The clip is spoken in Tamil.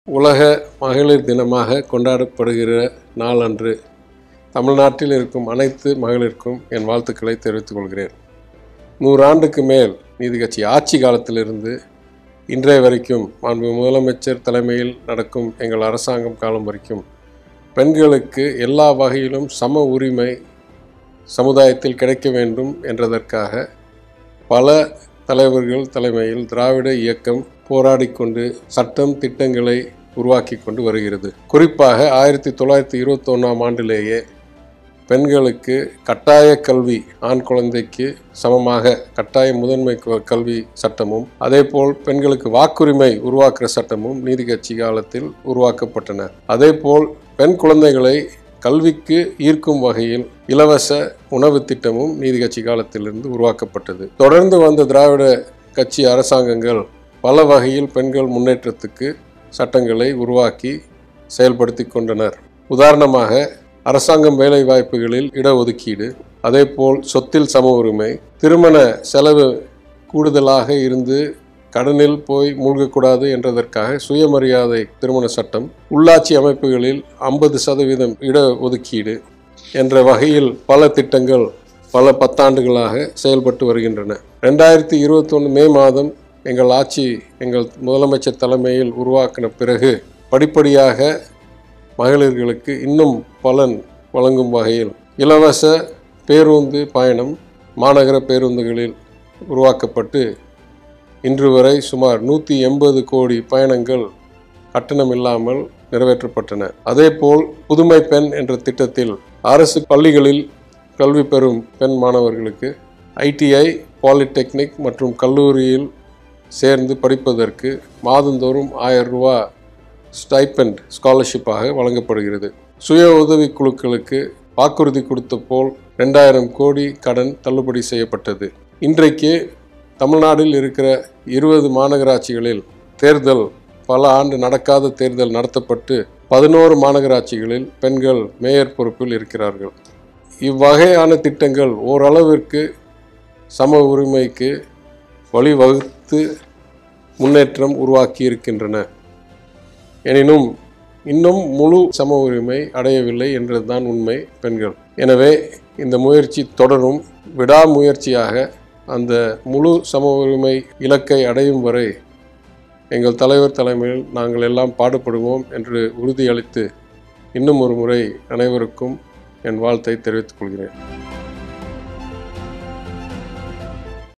உலக மகளிர் தினமாக கொண்டாடப்படுகிற நாள் அன்று தமிழ்நாட்டில் இருக்கும் அனைத்து மகளிருக்கும் என் வாழ்த்துக்களை தெரிவித்துக் கொள்கிறேன் நூறாண்டுக்கு மேல் நீதி கட்சி ஆட்சி காலத்திலிருந்து இன்றைய வரைக்கும் மாண்பு முதலமைச்சர் தலைமையில் நடக்கும் எங்கள் அரசாங்கம் காலம் வரைக்கும் பெண்களுக்கு எல்லா வகையிலும் சம உரிமை சமுதாயத்தில் கிடைக்க வேண்டும் என்றதற்காக பல தலைவர்கள் தலைமையில் திராவிட இயக்கம் போராடிக்கொண்டு சட்டம் திட்டங்களை உருவாக்கி கொண்டு வருகிறது குறிப்பாக ஆயிரத்தி தொள்ளாயிரத்தி இருபத்தொன்னாம் ஆண்டிலேயே பெண்களுக்கு கட்டாய கல்வி ஆண் குழந்தைக்கு சமமாக கட்டாய முதன்மை க- கல்வி சட்டமும் அதேபோல் பெண்களுக்கு வாக்குரிமை உருவாக்குற சட்டமும் நீதி கட்சி காலத்தில் உருவாக்கப்பட்டன அதேபோல் பெண் குழந்தைகளை கல்விக்கு ஈர்க்கும் வகையில் இலவச உணவு திட்டமும் நீதி கட்சி காலத்திலிருந்து உருவாக்கப்பட்டது தொடர்ந்து வந்த திராவிட கட்சி அரசாங்கங்கள் பல வகையில் பெண்கள் முன்னேற்றத்துக்கு சட்டங்களை உருவாக்கி செயல்படுத்தி கொண்டனர் உதாரணமாக அரசாங்கம் வேலை வாய்ப்புகளில் இடஒதுக்கீடு அதேபோல் சொத்தில் சம உரிமை திருமண செலவு கூடுதலாக இருந்து கடனில் போய் மூழ்கக்கூடாது என்றதற்காக சுயமரியாதை திருமண சட்டம் உள்ளாட்சி அமைப்புகளில் ஐம்பது சதவீதம் இட ஒதுக்கீடு என்ற வகையில் பல திட்டங்கள் பல பத்தாண்டுகளாக செயல்பட்டு வருகின்றன ரெண்டாயிரத்தி இருபத்தொன்று மே மாதம் எங்கள் ஆட்சி எங்கள் முதலமைச்சர் தலைமையில் உருவாக்கின பிறகு படிப்படியாக மகளிர்களுக்கு இன்னும் பலன் வழங்கும் வகையில் இலவச பேருந்து பயணம் மாநகர பேருந்துகளில் உருவாக்கப்பட்டு இன்று வரை சுமார் நூற்றி எண்பது கோடி பயணங்கள் கட்டணம் இல்லாமல் நிறைவேற்றப்பட்டன அதேபோல் புதுமை பெண் என்ற திட்டத்தில் அரசு பள்ளிகளில் கல்வி பெறும் பெண் மாணவர்களுக்கு ஐடிஐ பாலிடெக்னிக் மற்றும் கல்லூரியில் சேர்ந்து படிப்பதற்கு மாதந்தோறும் ஆயிரம் ரூபா ஸ்டைப்பண்ட் ஸ்காலர்ஷிப்பாக வழங்கப்படுகிறது சுய உதவி குழுக்களுக்கு வாக்குறுதி கொடுத்த போல் ரெண்டாயிரம் கோடி கடன் தள்ளுபடி செய்யப்பட்டது இன்றைக்கு தமிழ்நாட்டில் இருக்கிற இருபது மாநகராட்சிகளில் தேர்தல் பல ஆண்டு நடக்காத தேர்தல் நடத்தப்பட்டு பதினோரு மாநகராட்சிகளில் பெண்கள் மேயர் பொறுப்பில் இருக்கிறார்கள் இவ்வகையான திட்டங்கள் ஓரளவிற்கு சம உரிமைக்கு வழிவகுத்து முன்னேற்றம் உருவாக்கி இருக்கின்றன எனினும் இன்னும் முழு சம உரிமை அடையவில்லை என்றதுதான் உண்மை பெண்கள் எனவே இந்த முயற்சி தொடரும் விடாமுயற்சியாக அந்த முழு சம உரிமை இலக்கை அடையும் வரை எங்கள் தலைவர் தலைமையில் நாங்கள் எல்லாம் பாடுபடுவோம் என்று உறுதியளித்து இன்னும் ஒரு முறை அனைவருக்கும் என் வாழ்த்தை தெரிவித்துக் கொள்கிறேன்